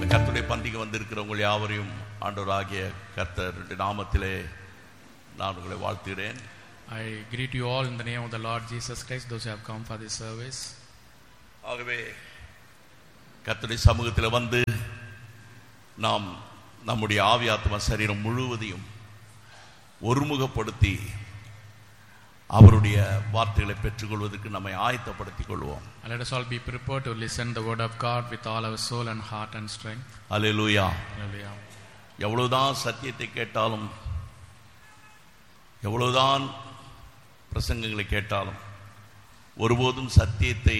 இந்த கர்த்தருடைய பந்திக்கு வந்திருக்கிறவங்க யாவரையும் ஆண்டவராகிய கர்த்தர் நாமத்திலே நான் உங்களை வாழ்த்துகிறேன் I greet you all in the name of the Lord Jesus Christ, those who have come for this service. ஆகவே கர்த்தருடைய சமூகத்தில் வந்து நாம் நம்முடைய ஆவி ஆத்மா சரீரம் முழுவதையும் ஒருமுகப்படுத்தி அவருடைய வார்த்தைகளை பெற்றுக்கொள்வதற்கு நம்மை ஆயத்தப்படுத்திக் கொள்வோம் And let us all be prepared to listen the word of God with all our soul and heart and strength. Hallelujah Hallelujah. எவ்வளவுதான் சத்தியத்தை கேட்டாலும் எவ்வளவுதான் பிரசங்கங்களை கேட்டாலும் ஒருபோதும் சத்தியத்தை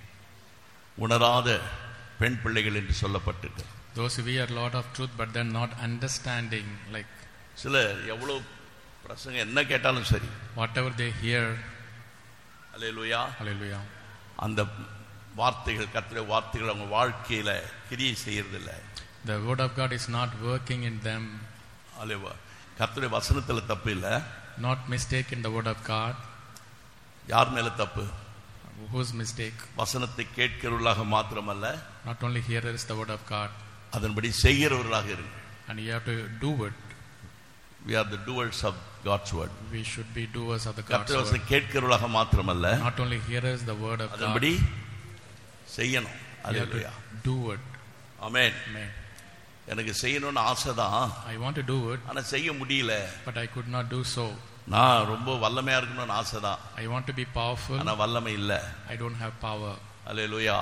உணராத பெண் பிள்ளைகள் என்று சொல்லப்பட்டிருக்கு Those who hear a lot of truth but then not understanding, like சிலர் எவ்வளவு பிரசங்கம் என்ன கேட்டாலும் சரி whatever they hear, hallelujah hallelujah. அந்த வார்த்தைகள் கர்த்தருடைய வார்த்தைகள் அவங்க வாழ்க்கையில கிரியை செய்யறதில்ல The word of God is not working in them, அல்லேவா கர்த்தருடைய வசனத்துல தப்பு இல்லை not mistake in the word of God. யார் மேல தப்பு Whose mistake? வசனத்தை கேட்கிறவர்களாக மாத்திரமல்ல Not only hearers the word of God, அதன்படி செய்கிறவர்களாக இருங்க and you have to do it. we are the doers of God's word We should be doers of the God's கர்த்தர் word. வசனம் கேட்கிறவர்களாக மாத்திரமல்ல Not only hearers the word of God, அதன்படி செய்யணும் you have hallelujah to do it. Amen Amen. எனக்கு செய்யணும்னு ஆசைதான் I want to do it, ஆனா செய்ய முடியல but I could not do so. நான் ரொம்ப வல்லமையா இருக்கணும்னு ஆசைதான் I want to be powerful, ஆனா வல்லமை இல்ல I don't have power. அல்லேலூயா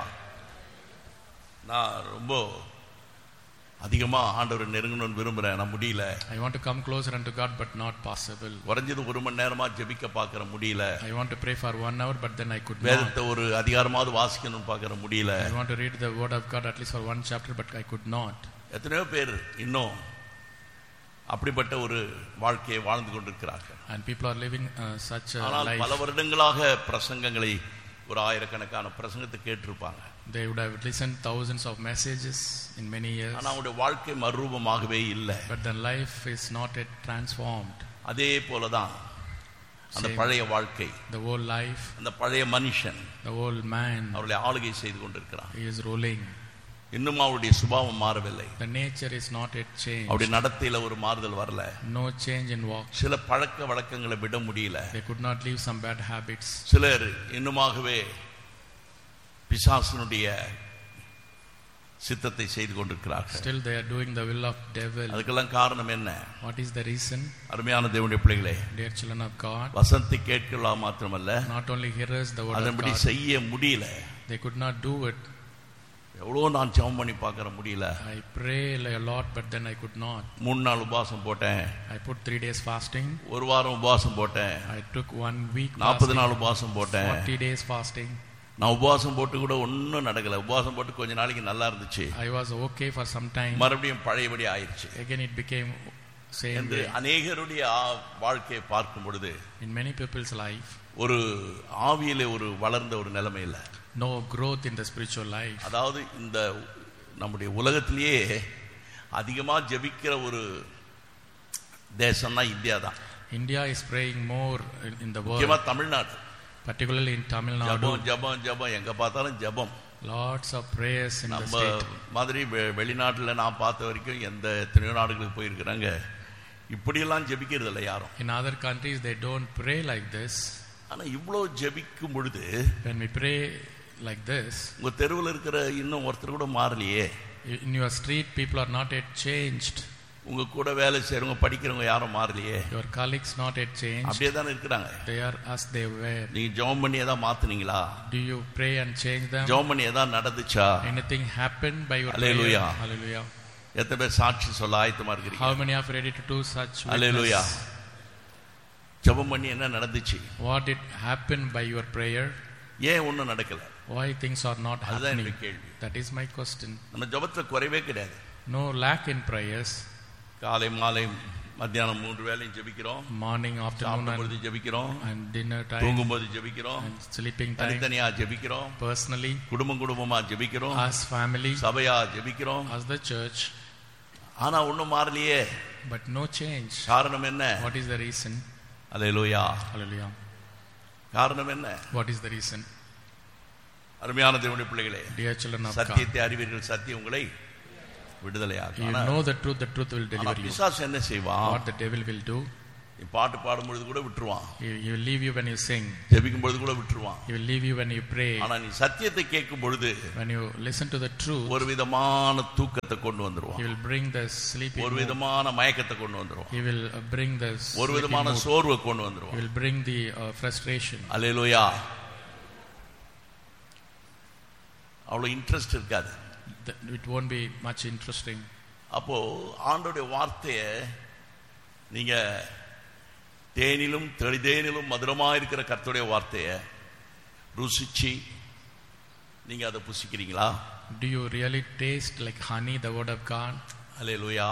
நான் ரொம்ப அதிகமா ஆண்டவரை நெருங்கணும்னு விரும்புறேன் நான் முடியல I want to come closer unto God, but not possible. குறைஞ்சது ஒரு மணி நேரமா ஜெபிக்க பார்க்கற முடியல I want to pray for one hour, but then I could not. வேதத்தை ஒரு அதிகாரமாவது வாசிக்கணும்னு பார்க்கற முடியல I want to read the word of God at least for one chapter, but I could not. எத்தனையோ பேர் இன்னும் அப்படிப்பட்ட ஒரு வாழ்க்கையை வாழ்ந்து கொண்டிருக்கிறார்கள் And people are living uh, such a ஆனால் பல life. வருடங்களாக பிரசங்கங்களை ஒரு ஆயிரக்கணக்கான பிரசங்கத்தை கேட்டிருப்பாங்க They would have listened thousands of messages in many years, ஆனா அவங்களுடைய வாழ்க்கை மறுரூபமாகவே இல்லை but their life is not yet transformed. அதே போலதான் அந்த Same. பழைய வாழ்க்கை The whole life, அந்த பழைய மனுஷன் the whole man அவர்களை ஆளுகை செய்து கொண்டிருக்கிறான் he is ruling. இன்னும் அவருடைய சுபாவம் மாறவில்லை The nature is not yet changed. அவருடைய நடத்தையில ஒரு மாறுதல் வரல No change in walk. சில பழக்க வழக்கங்களை விட முடியல They could not leave some bad habits. சிலர் இன்னுமாகவே பிசாசனுடைய சித்தத்தை செய்து கொண்டிருக்கிறார்கள் Still they are doing the will of devil. அதுக்கெல்லாம் காரணம் என்ன What is the reason? அருமையான தேவனுடைய பிள்ளைகளே Dear children of God, வசனத்தை கேட்கலாம் மாத்திரமல்ல not only hearers the word of அதன்படி God, செய்ய முடியல they could not do it. எவ்வளோ நான் ஜெபம் பண்ணி பார்க்கற முடியல I pray a lot, but then I could not. மூணு நாள் உபவாசம் போட்டேன் I put three days fasting. ஒரு வாரம் உபவாசம் போட்டேன் I took one week நாற்பது fasting, நாள் உபவாசம் போட்டேன் 40 days fasting. நான் உபவாசம் போட்டு கூட ஒன்றும் நடக்கல உபவாசம் போட்டு கொஞ்ச நாளைக்கு நல்லா இருந்துச்சு I was okay for some time. மறுபடியும் பழையபடி ஆயிடுச்சு Again, it became same என்று way. அநேகருடைய ஆ- வாழ்க்கையை பார்க்கும் பொழுது In many people's life, ஒரு ஆவியிலே ஒரு வளர்ந்த ஒரு நிலைமை இல்லை no growth in the spiritual life. அதாவது இந்த நம்முடைய உலகத்திலேயே அதிகமா ஜெபிக்கிற ஒரு தேசம்னா இந்தியா தான் India is praying more in in the முக்கியமா world, Tamil Nadu particularly in Tamil Nadu. ஜபம் ஜபம் ஜபம் எங்க பார்த்தாலும் ஜபம் Lots of prayers in the நம்ம state. மாதிரி வெ- வெளிநாட்டுல நான் பார்த்த வரைக்கும் எந்த எத்தனையோ நாடுகளுக்கு போயிருக்கிறாங்க இப்படியெல்லாம் ஜெபிக்கிறது இல்லை யாரும் In other countries, they don't pray like this. ஆனா இவ்வளோ ஜெபிக்கும் பொழுது When we pray like this, உங்க தெருவில் இருக்கிற இன்னும் ஒருத்தர் கூட மாறலையே in your street, people are not yet changed. உங்க கூட வேலை செய்யறவங்க படிக்கிறவங்க யாரும் மாறலையே Your colleagues not yet changed. அப்படியே தானே இருக்கிறாங்க They are as they were. நீங்க ஜெபம் பண்ணி ஏதாவது மாத்துனீங்களா Do you pray and change them? ஜெபம் பண்ணி ஏதாவது நடந்துச்சா Anything happened by your Hallelujah. prayer? Hallelujah. எத்தனை பேர் சாட்சி சொல்ல ஆயத்தமா இருக்கிறீங்க How many are ready to do such Hallelujah. witness? ஜெபம் பண்ணி என்ன நடந்துச்சு What did happen by your prayer? ஏன் ஒண்ணும் நடக்கல Why things are not அதுதான் happening? என்னுடைய கேள்வி That is my question. நம்ம ஜெபத்துல குறைவே கிடையாது No lack in prayers. காலை மாலை மத்தியானம் மூன்று வேளையும் ஜெபிக்கிறோம் Morning, afternoon, சாப்பிடும் and, பொழுது ஜெபிக்கிறோம் and dinner time, தூங்கும்போது ஜெபிக்கிறோம் and sleeping time. தனித்தனியா ஜெபிக்கிறோம் Personally, குடும்பம் குடும்பமா ஜெபிக்கிறோம் as family, சபையா ஜெபிக்கிறோம் as the church, ஆனா ஒண்ணும் மாறலையே but no change. காரணம் என்ன What is the reason? Hallelujah Hallelujah. காரணம் என்ன What is the reason? அருமையான தேவனுடைய பிள்ளைகளே Dear children of God, சத்தியத்தை அறிவீர்கள் சத்தியம் உங்களை விடுதலையாக்கும் You ஆனா know the truth, the truth will ஆனா deliver you. பிசாசு என்ன செய்வான் What the devil will do, நீ பாட்டு பாடும் பொழுது கூட விட்டுருவான் he, he will leave you when you sing. ஜெபிக்கும் பொழுது கூட விட்டுருவான் He will leave you when you pray. ஆனா நீ சத்தியத்தை கேட்கும் பொழுது When you listen to the truth, ஒரு விதமான தூக்கத்தை கொண்டு வந்துருவான் he will bring the sleepy ஒரு mood. விதமான மயக்கத்தை கொண்டு வந்துருவான் He will uh, bring the ஒரு sleepy விதமான mood. சோர்வை கொண்டு He வந்துருவான் will bring the uh, frustration. அல்லேலூயா அவ்வளவு இன்ட்ரெஸ்ட் இருக்காது Th- It won't be much interesting. அப்போ ஆண்டோடைய வார்த்தைய நீங்க தேனிலும் தெளிதேனிலும் மதுரமா இருக்கிற கர்த்தருடைய வார்த்தைய ருசிச்சு நீங்க அதை புசிக்கிறீங்களா Do you really taste like honey the word of God? அல்லேலூயா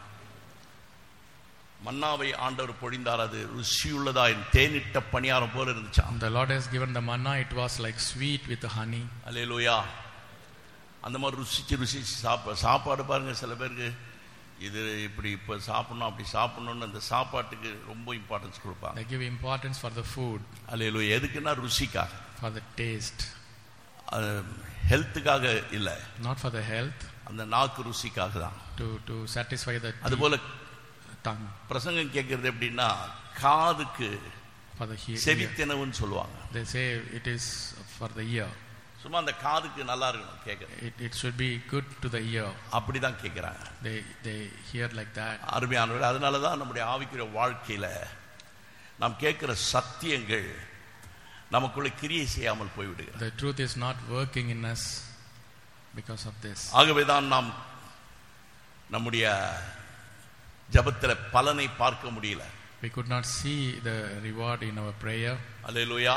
மன்னாவை ஆண்டவர் பொழிந்தார் அது ருசியுள்ளதா தேனிட்ட பணியாரம் போல இருந்துச்சாம் The Lord has given the manna, it was like sweet with the honey. அல்லேலூயா அந்த மாதிரி ருசிச்சு ருசிச்சு சாப்ப சாப்பாடு பாருங்க சில பேருக்கு இது இப்படி இப்போ சாப்பிடணும் அப்படி சாப்பிடணும்னு அந்த சாப்பாட்டுக்கு ரொம்ப இம்பார்ட்டன்ஸ் கொடுப்பாங்க They give importance for the food, அல்லேலூயா எதுக்குன்னா ருசிக்காக for the taste, ஹெல்த்துக்காக இல்லை not for the health, அந்த நாக்கு ருசிக்காக தான் to, to satisfy the அதுபோல tongue, பிரசங்கம் கேட்கறது எப்படின்னா காதுக்கு for the he- ear. செவித்தினவுன்னு சொல்லுவாங்க They say it is for the ear. சும்மா அந்த காதுக்கு நல்லா இருக்கணும் கேட்கறது It, it should be good to the ear. அப்படிதான் கேட்கிறாங்க They, they hear like that. அருமையானவர் அதனால தான் நம்முடைய ஆவிக்குரிய வாழ்க்கையில நாம் கேட்கிற சத்தியங்கள் நமக்குள்ள கிரியை செய்யாமல் போய்விடுகிறது The truth is not working in us because of this. ஆகவே தான் நாம் நம்முடைய ஜபத்தில் பலனை பார்க்க முடியல We could not see the reward in our prayer. அல்லேலூயா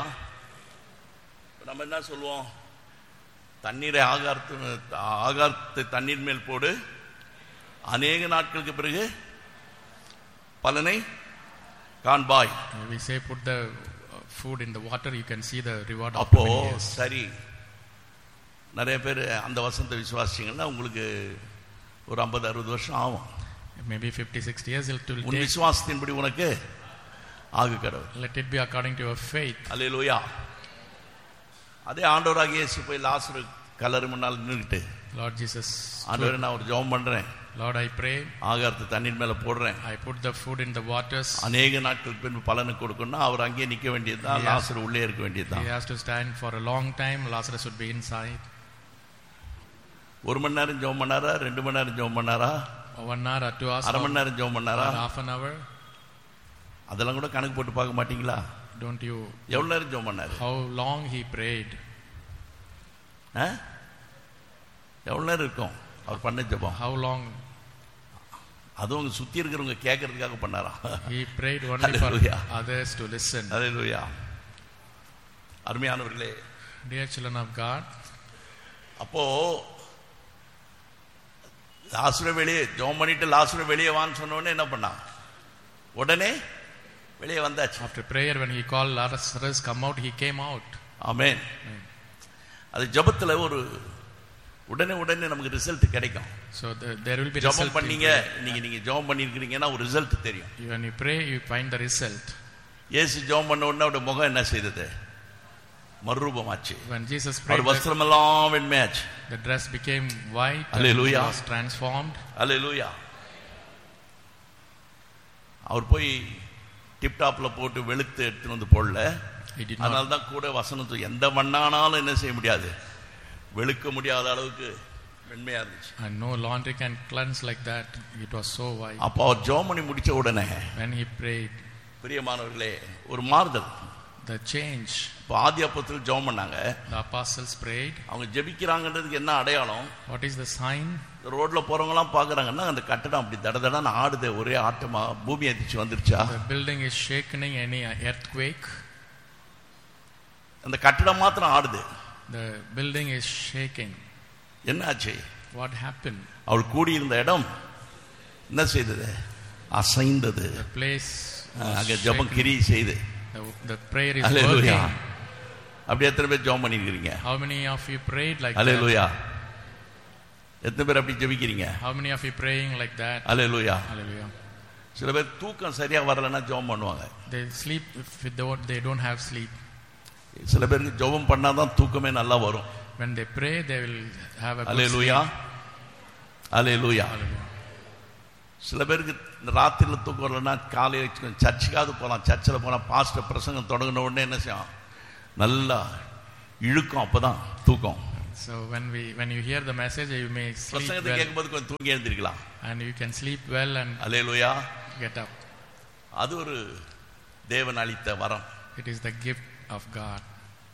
நம்ம என்ன சொல்லுவோம் தண்ணீரை ஆகாரத்து ஆகாரத்தை தண்ணீர் மேல் போடு அநேக நாட்களுக்கு பிறகு பலனை காண்பாய் We say put the uh, food in the water, you can see the reward of அப்போ many years. சரி நிறைய பேர் அந்த வசந்த விசுவாசிங்கன்னா உங்களுக்கு ஒரு ஐம்பது அறுபது வருஷம் ஆகும் Maybe 50, 60 years it will உன் take. விசுவாசத்தின்படி உனக்கு ஆகு கடவுள் Let it be according to your faith. அல்லேலூயா அதே ஆண்டவராக இயேசு போய் லாசரு கலரு முன்னால் நின்றுக்கிட்டு Lord Jesus, ஆண்டவரே நான் ஒரு ஜெபம் பண்றேன் Lord, I pray, ஆகாரத்தை தண்ணீர் மேல போடுறேன் I put the food in the waters. அநேக நாட்கள் பின்பு பலனை கொடுக்கணும்னா அவர் அங்கேயே நிக்க வேண்டியதுதான் Yes. லாசர் உள்ளே இருக்க He வேண்டியதுதான் has to stand for a long time. Lazarus would be inside. ஒரு மணி நேரம் ஜெபம் பண்ணாரா ரெண்டு மணி நேரம் ஜெபம் பண்ணாரா One hour or two hours அரை or, மணி நேரம் ஜெபம் or பண்ணாரா half an hour. அதெல்லாம் கூட கணக்கு போட்டு பார்க்க மாட்டீங்களா Don't you? எவ்வளவு நேரம் ஜெபம் பண்ணாரு How long he prayed? ஆ? எவ்வளவு நேரம் இருக்கும் அவர் பண்ண ஜெபம் How long அதுவும் அங்க சுத்தி இருக்கிறவங்க கேட்கறதுக்காக பண்ணாரா he prayed only for Hallelujah. others to listen. அல்லேலூயா அருமையானவர்களே Dear children of God, அப்போ லாசுர வெளியே ஜோம் பண்ணிட்டு லாசுர வெளியே வான்னு சொன்ன உடனே என்ன பண்ணான் உடனே வெளியே வந்தாச்சு after prayer, when he called Lazarus, come out, he came out. ஆமென் அது ஜெபத்துல ஒரு உடனே உடனே நமக்கு ரிசல்ட் கிடைக்கும் So the, there will be ஜெபம் result. in பண்ணீங்க prayer. இன்னைக்கு நீங்க ஜெபம் பண்ணிருக்கீங்கன்னா ஒரு ரிசல்ட் தெரியும் When you pray, you find the result. இயேசு ஜெபம் பண்ண உடனே அவருடைய முகம் என்ன செய்தது மறுரூபமாச்சு When Jesus our prayed, the, வஸ்திரமெல்லாம் வெண்மையாச்சு the dress became white and Hallelujah. was transformed. அல்லேலூயா அவர் போய் டிப்டாப்ல போட்டு வெளுத்து எடுத்துன்னு வந்து போடல He did not. அதனால தான் கூட வசனத்து எந்த மண்ணானாலும் என்ன செய்ய முடியாது வெளுக்க முடியாத அளவுக்கு வெண்மையா இருந்துச்சு And no laundry can cleanse like that. It was so white. அப்போ அவர் ஜெபம் பண்ணி முடிச்ச உடனே When he prayed, பிரியமானவர்களே ஒரு மாறுதல் the change. இப்போ ஆதி அப்பத்தில் ஜெபம் பண்ணாங்க The apostles prayed. அவங்க ஜெபிக்கிறாங்கன்றதுக்கு என்ன அடையாளம் What is the sign? ரோட்ல போறவங்கலாம் பாக்குறாங்கன்னா அந்த கட்டடம் அப்படி தட தடன்னு ஆடுது ஒரே ஆட்டமா பூமி அதிர்ச்சி வந்துருச்சா The building is shaking, any earthquake. அந்த கட்டடம் மாத்திரம் ஆடுது The building is shaking. என்னாச்சு What happened? அவள் கூடியிருந்த இடம் என்ன செய்தது அசைந்தது The place was அங்க ஜெபம் shaking. கிரி செய்து The, the prayer is hallelujah working. அப்படி எத்தனை பேர் ஜெபம் பண்ணிருக்கிறீங்க How many of you prayed like that? அல்லேலூயா எத்தனை பேர் அப்படி ஜெபிக்கிறீங்க How many of you praying like that? Hallelujah Hallelujah. சில பேர் தூக்கம் சரியா வரலைன்னா ஜெபம் பண்ணுவாங்க They sleep if they don't, they don't have sleep. சில பேருக்கு ஜெபம் பண்ணாதான் தூக்கமே நல்லா வரும் When they pray, they will have a good hallelujah sleep. Hallelujah Hallelujah. சில பேருக்கு இந்த ராத்திரியில் தூக்கம் வரலன்னா காலையில் சர்ச்சுக்காவது போகலாம் சர்ச்சில் போனால் பாஸ்டர் பிரசங்கம் தொடங்கின உடனே என்ன செய்யும் நல்லா இழுக்கும் அப்பதான் தூக்கம் So when we when you hear the message, you may sleep பிரசங்கத்தை well, கேட்கும்போது கொஞ்சம் தூங்கி எழுந்திருக்கலாம் and you can sleep well and hallelujah get up. அது ஒரு தேவன் அளித்த வரம் It is the gift of God.